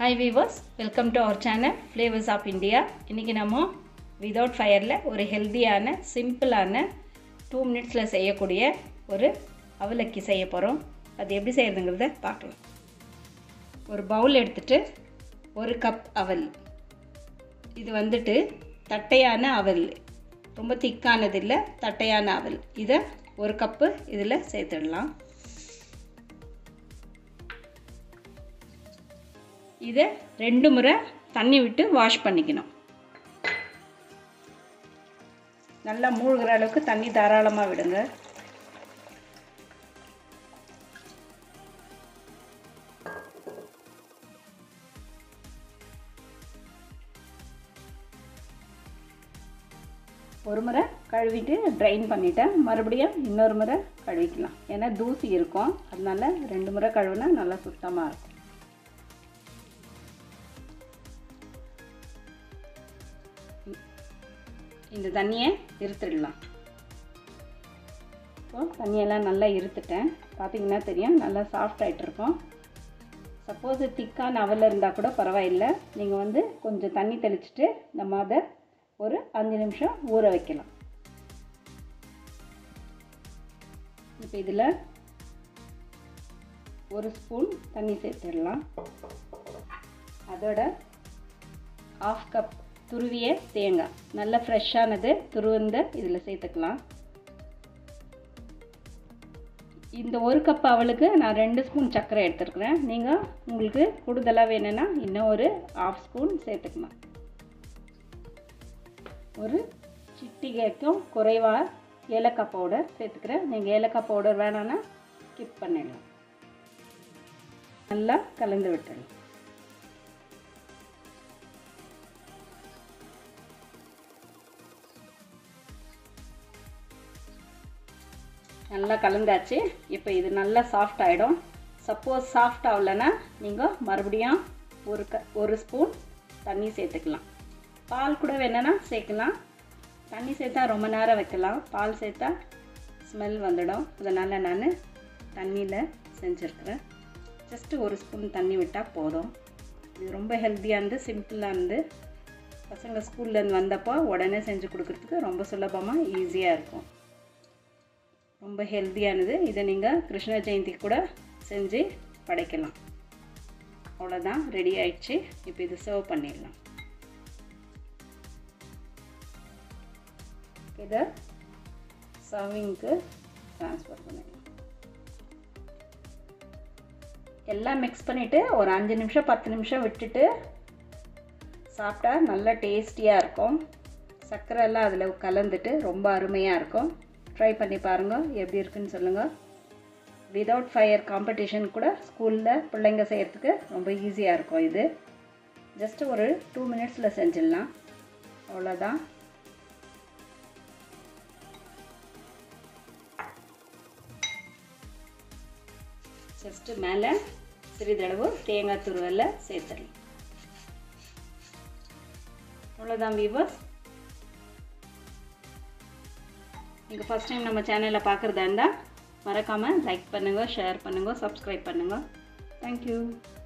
hi viewers welcome to our channel flavours of India இன்றைக்கி நம்ம without ஃபயரில் ஒரு ஹெல்த்தியான சிம்பிளான டூ மினிட்ஸில் செய்யக்கூடிய ஒரு அவலக்கி செய்ய போகிறோம் அது எப்படி செய்கிறதுங்கிறத பார்க்கலாம் ஒரு பவுல் எடுத்துட்டு ஒரு கப் அவல் இது வந்துட்டு தட்டையான அவல் ரொம்ப திக்கானது இல்லை தட்டையான அவல் இதை ஒரு கப்பு இதில் சேர்த்துடலாம் இதை ரெண்டு முறை தண்ணி விட்டு வாஷ் பண்ணிக்கணும் நல்லா மூழ்கிற அளவுக்கு தண்ணி தாராளமாக விடுங்க ஒரு முறை கழுவிட்டு ட்ரைன் பண்ணிட்டேன் மறுபடியும் இன்னொரு முறை கழுவிக்கலாம் ஏன்னா தூசி இருக்கும் அதனால ரெண்டு முறை கழுவினா நல்லா சுத்தமாக இருக்கும் இந்த தண்ணியை இருத்துடலாம் இப்போ தண்ணியெல்லாம் நல்லா இருத்துட்டேன் பார்த்தீங்கன்னா தெரியும் நல்லா சாஃப்ட் ஆகிட்டு இருக்கும் சப்போஸ் திக்கான அவல் இருந்தால் கூட பரவாயில்லை நீங்கள் வந்து கொஞ்சம் தண்ணி தெளிச்சுட்டு நம்ம அதை ஒரு அஞ்சு நிமிஷம் ஊற வைக்கலாம் இப்போ இதில் ஒரு ஸ்பூன் தண்ணி சேர்த்துடலாம் அதோட ஆஃப் கப் துருவிய தேங்காய் நல்ல ஃப்ரெஷ்ஷானது துருவந்த இதில் சேர்த்துக்கலாம் இந்த ஒரு கப் அவளுக்கு நான் ரெண்டு ஸ்பூன் சர்க்கரை எடுத்துருக்குறேன் நீங்கள் உங்களுக்கு கூடுதலாக வேணும்னா இன்னும் ஒரு ஆஃப் ஸ்பூன் சேர்த்துக்கலாம் ஒரு சிட்டிகைக்கும் குறைவாக ஏலக்காய் பவுடர் சேர்த்துக்கிறேன் நீங்கள் ஏலக்காய் பவுடர் வேணான்னா ஸ்கிப் பண்ணிடலாம் நல்லா கலந்து விட்டுடலாம் நல்லா கலந்தாச்சு இப்போ இது நல்லா சாஃப்ட் ஆகிடும் சப்போஸ் சாஃப்ட் ஆகலைன்னா நீங்கள் மறுபடியும் ஒரு க ஒரு ஸ்பூன் தண்ணி சேர்த்துக்கலாம் பால் கூட வேணுன்னா சேர்க்கலாம் தண்ணி சேர்த்தா ரொம்ப நேரம் வைக்கலாம் பால் சேர்த்தா ஸ்மெல் வந்துடும் அதனால் நான் தண்ணியில் செஞ்சுருக்கிறேன் ஜஸ்ட்டு ஒரு ஸ்பூன் தண்ணி விட்டால் போதும் இது ரொம்ப ஹெல்த்தியானது சிம்பிளானது பசங்க ஸ்கூல்லேருந்து வந்தப்போ உடனே செஞ்சு கொடுக்குறதுக்கு ரொம்ப சுலபமாக ஈஸியாக இருக்கும் ரொம்ப ஹெல்த்தியானது இதை நீங்கள் கிருஷ்ண ஜெயந்தி கூட செஞ்சு படைக்கலாம் அவ்வளோதான் ரெடி ஆயிடுச்சு இப்போ இது சர்வ் பண்ணிடலாம் இதை சர்விங்க்கு ட்ரான்ஸ்ஃபர் பண்ணிடலாம் எல்லாம் மிக்ஸ் பண்ணிவிட்டு ஒரு அஞ்சு நிமிஷம் பத்து நிமிஷம் விட்டுட்டு சாப்பிட்டா நல்லா டேஸ்டியாக இருக்கும் சர்க்கரை எல்லாம் அதில் கலந்துட்டு ரொம்ப அருமையாக இருக்கும் ட்ரை பண்ணி பாருங்கள் எப்படி இருக்குன்னு சொல்லுங்கள் விதவுட் ஃபயர் காம்படிஷன் கூட ஸ்கூலில் பிள்ளைங்க செய்கிறதுக்கு ரொம்ப ஈஸியாக இருக்கும் இது ஜஸ்ட்டு ஒரு டூ மினிட்ஸில் செஞ்சிடலாம் அவ்வளோதான் ஜஸ்ட்டு மேலே சிறிதளவு தேங்காய் துருவலை சேர்த்துடலாம் அவ்வளோதான் வீவர்ஸ் நீங்கள் ஃபஸ்ட் டைம் நம்ம சேனலை பார்க்குறதா இருந்தால் மறக்காமல் லைக் பண்ணுங்கள் ஷேர் பண்ணுங்கள் சப்ஸ்கிரைப் பண்ணுங்கள் தேங்க்யூ